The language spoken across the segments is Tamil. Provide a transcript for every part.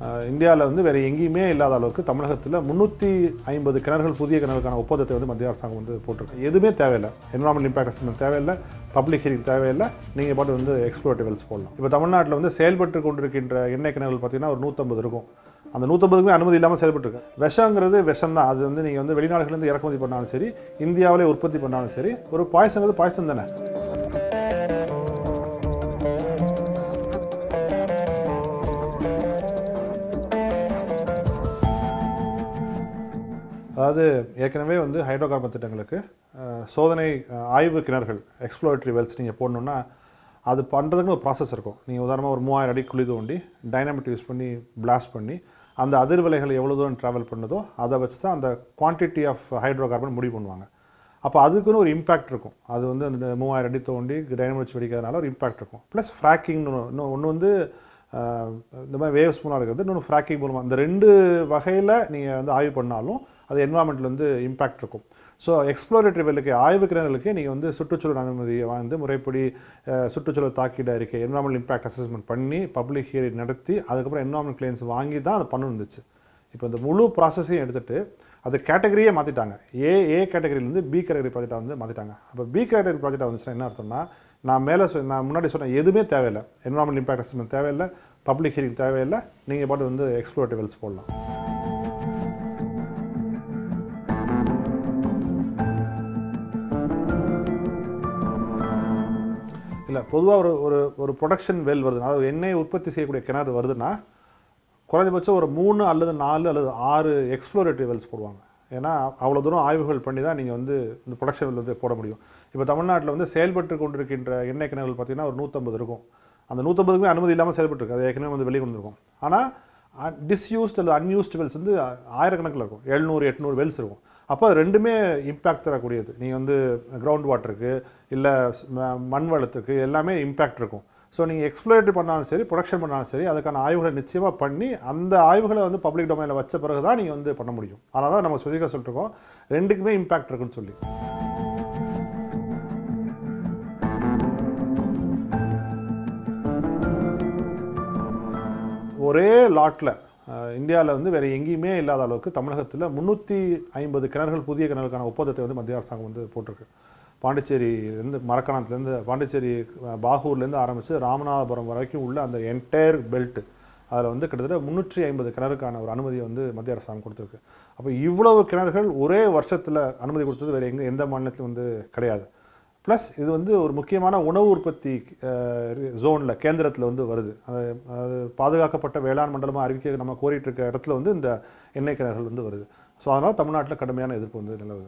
இந்தியாவில் வந்து வேறு எங்கேயுமே இல்லாத அளவுக்கு தமிழகத்தில் முந்நூற்றி ஐம்பது கிணறுகள் புதிய கிணறுக்கான ஒப்பந்தத்தை வந்து மத்திய அரசாங்கம் வந்து போட்டிருக்கு எதுவுமே தேவையில்லை என்வரான்மெண்ட் இம்பாக்ட் அசஸ்மெண்ட் தேவையில்லை பப்ளிக் ஹியரிங் தேவையில்லை நீங்கள் பாட்டு வந்து எக்ஸ்ப்ளோரேட்டிவ் வெல்ஸ் போடலாம் இப்போ தமிழ்நாட்டில் வந்து செயல்பட்டு கொண்டிருக்கின்ற எண்ணெய் கிணறுகள் பார்த்தீங்கன்னா ஒரு நூற்றம்பது இருக்கும் அந்த நூற்றம்பதுக்குமே அனுமதி இல்லாமல் செயல்பட்டுருக்கு விஷங்கிறது விஷம் தான் அது வந்து நீங்கள் வந்து வெளிநாடுகள்லேருந்து இறக்குமதி பண்ணாலும் சரி இந்தியாவிலே உற்பத்தி பண்ணாலும் சரி ஒரு பாயசங்கிறது பாயசம் தானே அதாவது ஏற்கனவே வந்து ஹைட்ரோ கார்பன் திட்டங்களுக்கு அஹ், சோதனை அஹ், ஆய்வு கிணறுகள் எக்ஸ்ப்ளோரேட்டரி வெல்ஸ் நீங்கள் போடணுன்னா அது பண்ணுறதுக்குன்னு ஒரு ப்ராசஸ் இருக்கும் நீங்கள் உதாரணமாக ஒரு மூவாயிரம் அடி குழி தோண்டி டைனாமிக் யூஸ் பண்ணி பிளாஸ்ட் பண்ணி அந்த அதிர்வலைகள் எவ்வளோ தூரம் ட்ராவல் பண்ணுதோ அதை வச்சு தான் அந்த குவான்டிட்டி ஆஃப் ஹைட்ரோ கார்பன் முடிவு பண்ணுவாங்க அப்போ அதுக்குன்னு ஒரு இம்பாக்ட் இருக்கும் அது வந்து அந்த மூவாயிரம் அடி தோண்டி டைனமிக் வச்சு வெடிக்கிறதுனால ஒரு இம்பாக்ட் இருக்கும் ப்ளஸ் ஃப்ராக்கிங்னு இன்னும் ஒன்று வந்து ஆஹ், இந்த மாதிரி வேவ்ஸ் மூலம் இருக்கிறது இன்னொன்று ஃப்ராக்கிங் மூலமாக இந்த ரெண்டு வகையில் நீங்கள் வந்து ஆய்வு பண்ணாலும் அது என்வாமெண்ட்டில் வந்து இம்பாக்ட் இருக்கும் ஸோ எக்ஸ்ப்ளோரேட்டரி வெல்லுக்கு ஆய்வு கிணறுகளுக்கு நீங்கள் வந்து சுற்றுச்சூழல் அனுமதியை வந்து முறைப்படி அஹ், சுற்றுச்சூழல் தாக்கீடு அறிக்கை என்வாமெண்டல் இம்பாக்ட் அசஸ்மெண்ட் பண்ணி பப்ளிக் ஹியரிங் நடத்தி அதுக்கப்புறம் என்வாமெண்ட் கிளைன்ஸ் வாங்கி தான் அது பண்ண இருந்துச்சு இப்போ இந்த முழு ப்ராசஸையும் எடுத்துட்டு அது கேட்டகரியே மாற்றிட்டாங்க ஏ ஏ கேட்டகரியிலேருந்து பி கேட்டகரி ப்ராஜெக்டாக வந்து மாற்றிட்டாங்க அப்போ பி கேட்டகரி ப்ராஜெக்டாக வந்துச்சுன்னா என்ன அர்த்தம்னா நான் மேலே சொ நான் முன்னாடி சொன்ன எதுவுமே தேவையில்லை என்வரான்மெண்ட் இம்பாக்ட் அசஸ்மெண்ட் தேவையில்லை பப்ளிக் ஹியரிங் தேவையில்லை நீங்கள் பாட்டு வந்து எக்ஸ்ப்ளோரேட்டிவ் வெல்ஸ் போடலாம் இல்லை பொதுவாக ஒரு ஒரு ஒரு ப்ரொடக்ஷன் வெல் வருதுன்னா அதாவது எண்ணெய் உற்பத்தி செய்யக்கூடிய கிணறு வருதுன்னா குறைஞ்சபட்சம் ஒரு மூணு அல்லது நாலு அல்லது ஆறு எக்ஸ்ப்ளோரேட்டிவ் வெல்ஸ் போடுவாங்க ஏன்னா அவ்வளோ தூரம் ஆய்வுகள் பண்ணி தான் நீங்கள் வந்து இந்த ப்ரொடக்ஷன் வெல் வந்து போட முடியும் இப்போ தமிழ்நாட்டில் வந்து செயல்பட்டு கொண்டிருக்கின்ற எண்ணெய் கிணறுகள் பார்த்தீங்கன்னா ஒரு நூற்றம்பது இருக்கும் அந்த நூற்றம்பதுக்குமே அனுமதி இல்லாமல் செயல்பட்டுருக்கு அது ஏற்கனவே வந்து வெளியே கொண்டு இருக்கும் ஆனால் டிஸ்யூஸ்ட் அல்லது அன்யூஸ்டு வெல்ஸ் வந்து ஆயிரக்கணக்கில் இருக்கும் எழுநூறு எட்நூறு வெல்ஸ் இருக்கும் அப்போ அது ரெண்டுமே இம்பேக்ட் தரக்கூடியது நீங்கள் வந்து கிரவுண்ட் வாட்டருக்கு இல்லை மண் வளத்துக்கு எல்லாமே இம்பேக்ட் இருக்கும் ஸோ நீங்கள் எக்ஸ்ப்ளோரேட்டரி பண்ணாலும் சரி ப்ரொடக்ஷன் பண்ணாலும் சரி அதுக்கான ஆய்வுகளை நிச்சயமாக பண்ணி அந்த ஆய்வுகளை வந்து பப்ளிக் டொமைனில் வச்ச பிறகு தான் நீங்கள் வந்து பண்ண முடியும் அதனால தான் நம்ம ஸ்பெசிஃபிக்காக சொல்லிட்டுருக்கோம் ரெண்டுக்குமே இம்பேக்ட் இருக்குன்னு சொல்லி ஒரே லாட்டில் இந்தியாவில் வந்து வேறு எங்கேயுமே இல்லாத அளவுக்கு தமிழகத்தில் முந்நூற்றி ஐம்பது கிணறுகள் புதிய கிணறுக்கான ஒப்பந்தத்தை வந்து மத்திய அரசாங்கம் வந்து போட்டிருக்கு பாண்டிச்சேரியிலேருந்து மரக்காணத்துலேருந்து பாண்டிச்சேரி அஹ், பாகூர்லேருந்து ஆரம்பித்து ராமநாதபுரம் வரைக்கும் உள்ள அந்த என்டையர் பெல்ட் அதில் வந்து கிட்டத்தட்ட முந்நூற்றி ஐம்பது கிணறுக்கான ஒரு அனுமதியை வந்து மத்திய அரசாங்கம் கொடுத்துருக்கு அப்போ இவ்வளவு கிணறுகள் ஒரே வருஷத்தில் அனுமதி கொடுத்தது வேறு எங்கே எந்த மாநிலத்திலும் வந்து கிடையாது ப்ளஸ் இது வந்து ஒரு முக்கியமான உணவு உற்பத்தி ஜோனில் கேந்திரத்தில் வந்து வருது அது அது பாதுகாக்கப்பட்ட வேளாண் மண்டலமாக அறிவிக்க நம்ம கோரிட்டு இருக்க இடத்துல வந்து இந்த எண்ணெய் கிணறுகள் வந்து வருது ஸோ அதனால் தமிழ்நாட்டில் கடுமையான எதிர்ப்பு வந்து நிலவுது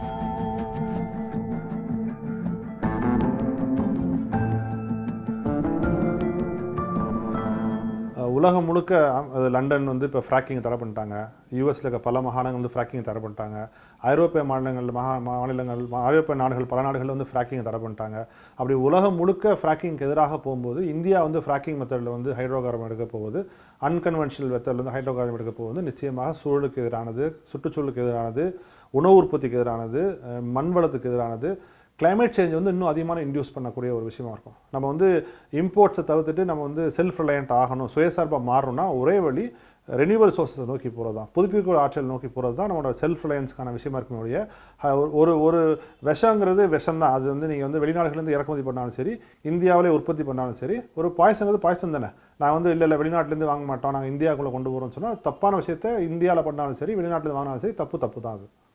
அஹ் உலகம் முழுக்க அம், அது லண்டன் வந்து இப்போ ஃப்ராக்கிங் தடை பண்ணிட்டாங்க யூஎஸ்ல இருக்க பல மாகாணங்கள் வந்து ஃப்ராக்கிங் தடை பண்ணிட்டாங்க ஐரோப்பிய மாநிலங்கள் மகா மாநிலங்கள் மா- ஐரோப்பிய நாடுகள் பல நாடுகள் வந்து ஃப்ராக்கிங் தடை பண்ணிட்டாங்க அப்படி உலகம் முழுக்க ஃப்ராக்கிங்க்கு எதிராக போகும்போது இந்தியா வந்து ஃப்ராக்கிங் மெத்தடில் வந்து ஹைட்ரோ கார்பன் எடுக்க போகுது அன்கன்வென்ஷனல் மெத்தடில் வந்து ஹைட்ரோ கார்பன் எடுக்க போகுது நிச்சயமாக சூழலுக்கு எதிரானது சுற்றுச்சூழலுக்கு எதிரானது உணவு உற்பத்திக்கு எதிரானது அஹ் மண் வளத்துக்கு எதிரானது climate சேஞ்ச் வந்து இன்னும் அதிகமான இன்டியூஸ் பண்ணக்கூடிய ஒரு விஷயமா இருக்கும் நம்ம வந்து இம்போர்ட்ஸை தவிர்த்துட்டு நம்ம வந்து செல்ஃப் ரிலையண்ட் ஆகணும் சுயசார்பாக மாறணும்னா ஒரே வழி ரெனியூவல் சோர்ஸஸை நோக்கி போகிறது தான் புதுப்பிக்கிற ஆற்றல் நோக்கி போகிறது தான் நம்மளோட செல்ஃப் ரிலையன்ஸ்க்கான விஷயமா இருக்குமே ஒழிய அஹ், ஒரு- ஒரு ஒரு விஷங்கிறது விஷம் தான் அது வந்து நீங்கள் வந்து வெளிநாடுகள்லேருந்து இறக்குமதி பண்ணாலும் சரி இந்தியாவிலே உற்பத்தி பண்ணாலும் சரி ஒரு பாயசங்கிறது பாயசம் தானே நான் வந்து இல்லை இல்லை வெளிநாட்டிலேருந்து வாங்க மாட்டோம் நாங்கள் இந்தியாவுக்குள்ளே கொண்டு போகிறோம்னு சொன்னால் தப்பான விஷயத்தை இந்தியாவில் பண்ணாலும் சரி வெளிநாட்டில் வாங்கினாலும் சரி தப்பு தப்பு தான் அது